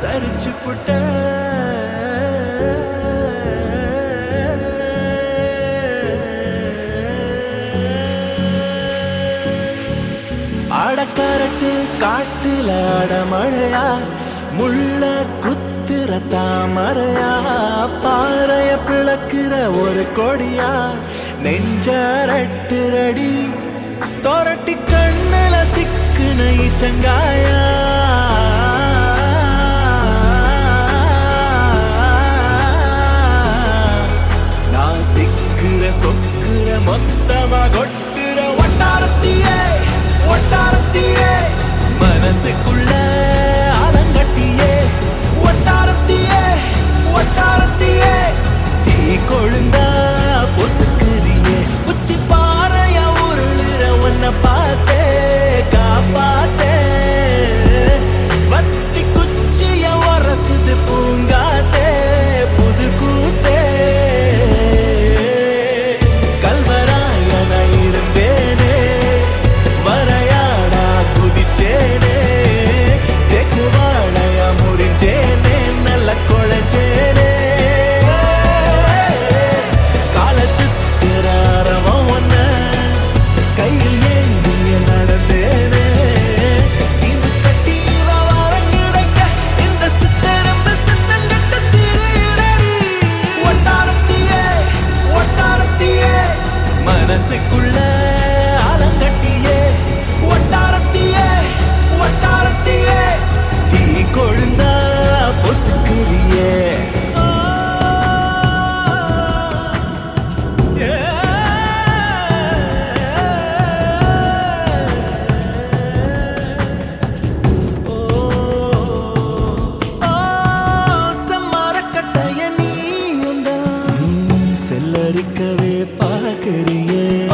சரிச்சு புட்ட அடக்கரட்டு காட்டுல அடமழையா முள்ள குத்துற தாமரையா பாறைய பிளக்குற ஒரு கொடியா நெஞ்சரட்டுரடி தொரட்டி கண்ணுல சிக்குன இச்சங்காயா நான் சிக்குற சொக்குற மொத்தமா கொட்டுற ஒட்டாரத்தியே ஒட்டாரத்தியே மனசுக்குள்ள ஆலங்கட்டியே ஒட்டாரத்தியே ஒட்டாரத்தியே தீ கொழுந்தா பொசுக்குறியே உச்சி பாறைய உருளுற உன்னை பார்த்தே காப்பாத்தே வத்தி குச்சிய உரசுது பூங்காத்தே புது கூத்தே கல்வராயன இருந்தேனே வரையாடா குதிச்சேனே தெக்கு வாழையா முறிஞ்சேனே நல்ல குழைஞ்சேனே கால சுத்துற அரவம் ஒன்ன கையில் ஏந்திய நடந்தேனே சீந்து கட்டி வாரம் கிடைக்க இந்த சித்தரம்பு சித்தங்கட்ட திரியிறடி ஒட்டாரத்தியே ஒட்டாரத்தியே மனசுக்குள்ள ஆலங்கட்டியே ஒட்டாரத்தியே ஒட்டாரத்தியே தீ கொழுந்தா பொசுக்குறியே செல்லரிக்கவே பார்க்கறியே